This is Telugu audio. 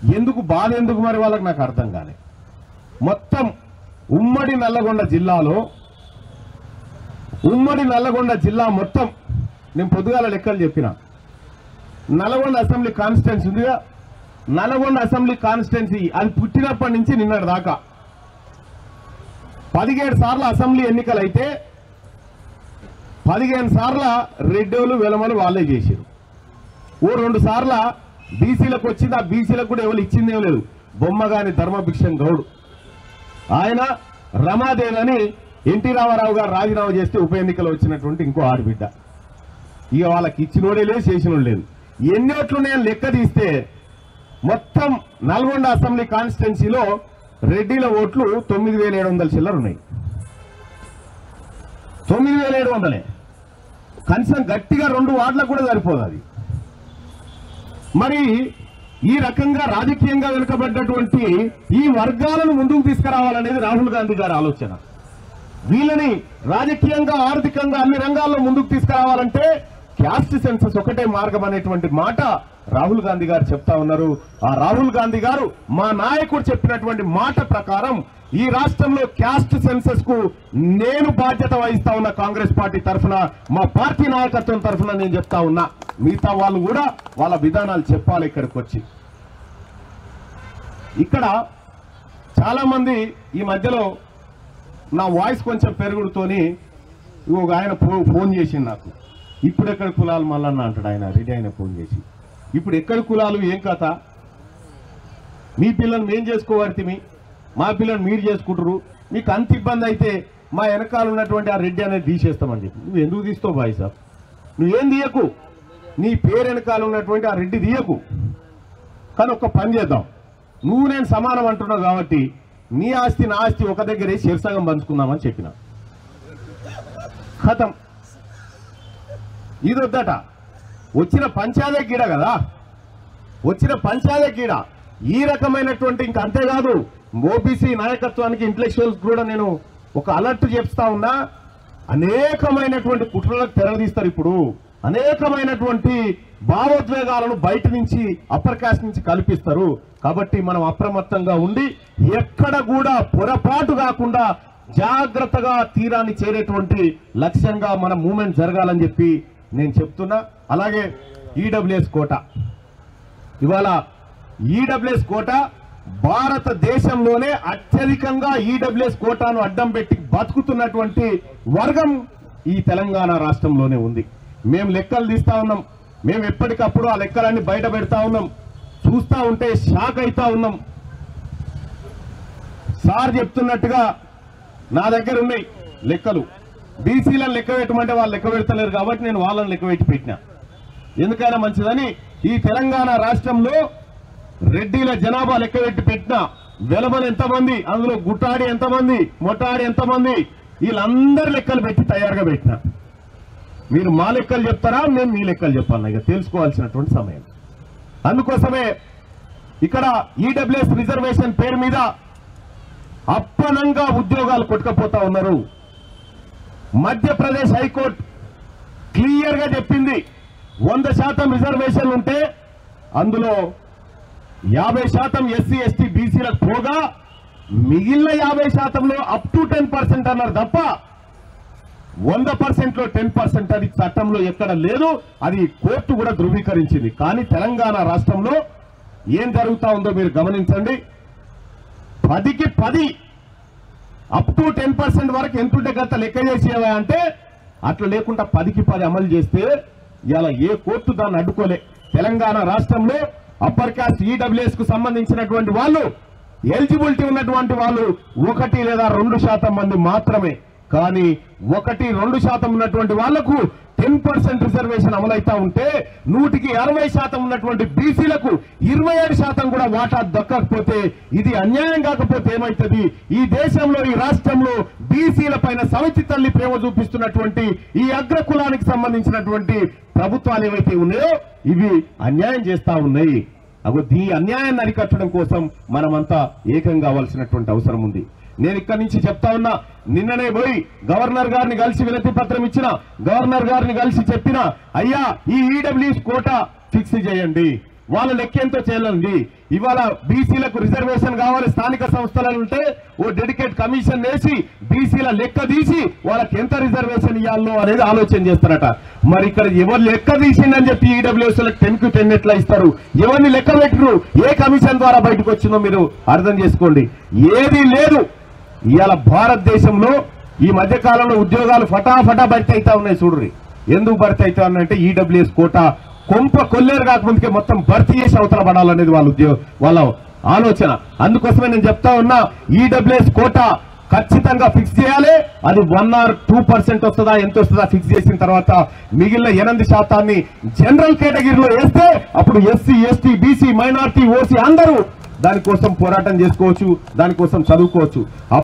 ఎందుకు బాధ ఎందుకు మరి వాళ్ళకి నాకు అర్థం కాలే మొత్తం ఉమ్మడి నల్లగొండ జిల్లాలో ఉమ్మడి నల్లగొండ జిల్లా మొత్తం నేను పొద్దుగాల లెక్కలు చెప్పిన నల్గొండ అసెంబ్లీ కాన్స్టిట్యున్సీ ఉందిగా నల్గొండ అసెంబ్లీ కాన్స్టిట్యున్సీ అది పుట్టినప్పటి నుంచి నిన్నటి దాకా పదిహేడు సార్లు అసెంబ్లీ ఎన్నికలు అయితే పదిహేను సార్ల రెడ్డోలు వెలమలు వాళ్ళే చేశారు ఓ రెండు సార్ల బీసీలకు వచ్చింది ఆ బీసీలకు కూడా ఎవరు ఇచ్చిందేం లేదు బొమ్మగాని ధర్మభిక్షం గౌడ్ ఆయన రమాదేవి అని ఎన్టీ రామారావు గారు రాజీనామా చేస్తే ఉప ఎన్నికలు వచ్చినటువంటి ఇంకో ఆడబిడ్డ ఇక వాళ్ళకి ఇచ్చినోడే లేదు చేసినోడు లేదు ఎన్ని ఓట్లు నేను లెక్క తీస్తే మొత్తం నల్గొండ అసెంబ్లీ కాన్స్టిట్యున్సీలో రెడ్డిల ఓట్లు తొమ్మిది వేల ఏడు వందల చిల్లర ఉన్నాయి తొమ్మిది వేల ఏడు వందలే కనీసం గట్టిగా రెండు వార్డులకు కూడా సరిపోదు అది మరి ఈ రకంగా రాజకీయంగా వెనుకబడ్డటువంటి ఈ వర్గాలను ముందుకు తీసుకురావాలనేది రాహుల్ గాంధీ గారి ఆలోచన వీళ్ళని రాజకీయంగా ఆర్థికంగా అన్ని రంగాల్లో ముందుకు తీసుకురావాలంటే క్యాస్ట్ సెన్సస్ ఒకటే మార్గం అనేటువంటి మాట రాహుల్ గాంధీ గారు చెప్తా ఉన్నారు ఆ రాహుల్ గాంధీ గారు మా నాయకుడు చెప్పినటువంటి మాట ప్రకారం ఈ రాష్ట్రంలో క్యాస్ట్ సెన్సస్ కు నేను బాధ్యత వహిస్తా ఉన్నా కాంగ్రెస్ పార్టీ తరఫున మా పార్టీ నాయకత్వం తరఫున నేను చెప్తా ఉన్నా మిగతా వాళ్ళు కూడా వాళ్ళ విధానాలు చెప్పాలి ఇక్కడికి వచ్చి ఇక్కడ చాలా మంది ఈ మధ్యలో నా వాయిస్ కొంచెం పెరుగుడుతోని ఒక ఆయన ఫో- ఫోన్ చేసిండు నాకు ఇప్పుడు ఎక్కడ కులాలు మళ్ళన్న అంటాడు ఆయన రెడీ ఆయన ఫోన్ చేసి ఇప్పుడు ఎక్కడ కులాలు ఏం కథ మీ పిల్లల్ని మేం చేసుకోవాడితిమి మా పిల్లల్ని మీరు చేసుకుంటారు మీకు అంత ఇబ్బంది అయితే మా వెనకాల ఉన్నటువంటి ఆ రెడ్డి అనేది తీసేస్తామని చెప్పి నువ్వు ఎందుకు తీస్తావు బాయ్ సాబ్ నువ్వేం తీయకు నీ పేరు వెనకాల ఉన్నటువంటి ఆ రెడ్డి తీయకు కానీ ఒక్క పని చేద్దాం నువ్వు నేను సమానం అంటున్నావు కాబట్టి నీ ఆస్తి నా ఆస్తి ఒక దగ్గరే శీర్షంగం పంచుకుందామని చెప్పిన ఖతం ఇది వద్దట వచ్చిన పంచాదే గీడ కదా వచ్చిన పంచాదే గీడ ఈ రకమైనటువంటి ఇంకా అంతేకాదు ఓబీసీ నాయకత్వానికి ఇంటలెక్చువల్స్ కూడా నేను ఒక అలర్ట్ చెప్తా ఉన్నా అనేకమైనటువంటి కుట్రలకు తెరదీస్తారు ఇప్పుడు అనేకమైనటువంటి భావోద్వేగాలను బయట నుంచి అప్పర్ కాస్ట్ నుంచి కల్పిస్తారు కాబట్టి మనం అప్రమత్తంగా ఉండి ఎక్కడ కూడా పొరపాటు కాకుండా జాగ్రత్తగా తీరాన్ని చేరేటువంటి లక్ష్యంగా మన మూమెంట్ జరగాలని చెప్పి నేను చెప్తున్నా అలాగే ఈడబ్ల్యూఎస్ కోట ఇవాళ ఈడబ్ల్యూఎస్ కోట భారతదేశంలోనే అత్యధికంగా ఈడబ్ల్యూఎస్ కోటాను అడ్డం పెట్టి బతుకుతున్నటువంటి వర్గం ఈ తెలంగాణ రాష్ట్రంలోనే ఉంది మేము లెక్కలు తీస్తా ఉన్నాం మేము ఎప్పటికప్పుడు ఆ లెక్కలన్నీ బయట పెడతా ఉన్నాం చూస్తా ఉంటే షాక్ అయితా ఉన్నాం సార్ చెప్తున్నట్టుగా నా దగ్గర ఉన్నాయి లెక్కలు బీసీలను లెక్క పెట్టమంటే వాళ్ళు లెక్క పెడతలేరు కాబట్టి నేను వాళ్ళని లెక్క పెట్టి పెట్టినా ఎందుకైనా మంచిదని ఈ తెలంగాణ రాష్ట్రంలో రెడ్డిల జనాభా లెక్క పెట్టి పెట్టిన వెలమలు ఎంతమంది అందులో గుట్టాడి ఎంతమంది మొట్టాడి ఎంతమంది వీళ్ళందరి లెక్కలు పెట్టి తయారుగా పెట్టిన మీరు మా లెక్కలు చెప్తారా నేను మీ లెక్కలు చెప్పాలి ఇక తెలుసుకోవాల్సినటువంటి సమయం అందుకోసమే ఇక్కడ ఈడబ్ల్యూఎస్ రిజర్వేషన్ పేరు మీద అప్పనంగా ఉద్యోగాలు కొట్టుకపోతా ఉన్నారు మధ్యప్రదేశ్ హైకోర్టు క్లియర్ గా చెప్పింది వంద శాతం రిజర్వేషన్ ఉంటే అందులో యాభై శాతం ఎస్సీ ఎస్టీ బీసీలకు పోగా మిగిలిన యాభై శాతంలో అప్ టు టెన్ పర్సెంట్ అన్నారు తప్ప వంద పర్సెంట్ లో టెన్ పర్సెంట్ అది చట్టంలో ఎక్కడ లేదు అది కోర్టు కూడా ధృవీకరించింది కానీ తెలంగాణ రాష్ట్రంలో ఏం జరుగుతా ఉందో మీరు గమనించండి పదికి పది అప్ టు టెన్ పర్సెంట్ వరకు ఎంతుంటే గత లెక్క చేసేవా అంటే అట్లా లేకుండా పదికి పది అమలు చేస్తే ఇలా ఏ కోర్టు దాన్ని అడ్డుకోలే తెలంగాణ రాష్ట్రంలో అప్పర్ కాస్ట్ ఈడబ్ల్యూఎస్ కు సంబంధించినటువంటి వాళ్ళు ఎలిజిబిలిటీ ఉన్నటువంటి వాళ్ళు ఒకటి లేదా రెండు శాతం మంది మాత్రమే కానీ ఒకటి రెండు శాతం ఉన్నటువంటి వాళ్లకు టెన్ పర్సెంట్ రిజర్వేషన్ అమలైతా ఉంటే నూటికి అరవై శాతం ఉన్నటువంటి బీసీలకు ఇరవై ఏడు శాతం కూడా వాటా దక్కకపోతే ఇది అన్యాయం కాకపోతే ఏమైతుంది ఈ దేశంలో ఈ రాష్ట్రంలో బీసీల పైన సమితి తల్లి ప్రేమ చూపిస్తున్నటువంటి ఈ అగ్రకులానికి సంబంధించినటువంటి ప్రభుత్వాలు ఏవైతే ఉన్నాయో ఇవి అన్యాయం చేస్తా ఉన్నాయి అగో ఈ అన్యాయాన్ని అరికట్టడం కోసం మనమంతా ఏకం కావాల్సినటువంటి అవసరం ఉంది నేను ఇక్కడి నుంచి చెప్తా ఉన్నా నిన్ననే పోయి గవర్నర్ గారిని కలిసి వినతి పత్రం ఇచ్చిన గవర్నర్ గారిని కలిసి చెప్పిన అయ్యా ఈ ఈడబ్ల్యూఎస్ కోట ఫిక్స్ చేయండి వాళ్ళ లెక్క ఎంతో చేయాలండి ఇవాళ బీసీలకు రిజర్వేషన్ కావాలి స్థానిక సంస్థలలో ఉంటే ఓ డెడికేట్ కమిషన్ వేసి బీసీల లెక్క తీసి వాళ్ళకి ఎంత రిజర్వేషన్ ఇవ్వాలో అనేది ఆలోచన చేస్తారట మరి ఇక్కడ ఎవరు లెక్క తీసిందని చెప్పి ఈడబ్ల్యూఎస్ టెన్ కు టెన్ ఎట్లా ఇస్తారు ఎవరిని లెక్క పెట్టరు ఏ కమిషన్ ద్వారా బయటకు వచ్చిందో మీరు అర్థం చేసుకోండి ఏది లేదు ఇవాళ భారతదేశంలో ఈ మధ్య కాలంలో ఉద్యోగాలు ఫటాఫటా భర్తీ అవుతా ఉన్నాయి చూడ్రి ఎందుకు భర్తీ అవుతా ఉన్నాయంటే ఈడబ్ల్యూఎస్ కోట కొంప కొల్లేరు కాకముందుకే మొత్తం భర్తీ చేసి అవతల పడాలనేది వాళ్ళ ఉద్యోగ వాళ్ళ ఆలోచన అందుకోసమే నేను చెప్తా ఉన్నా ఈడబ్ల్యూఎస్ కోట ఖచ్చితంగా ఫిక్స్ చేయాలి అది వన్ ఆర్ టూ పర్సెంట్ వస్తుందా ఎంత వస్తుందా ఫిక్స్ చేసిన తర్వాత మిగిలిన ఎనిమిది శాతాన్ని జనరల్ కేటగిరీలో వేస్తే అప్పుడు SC ST BC minority OC అందరూ దానికోసం పోరాటం చేసుకోవచ్చు దానికోసం చదువుకోవచ్చు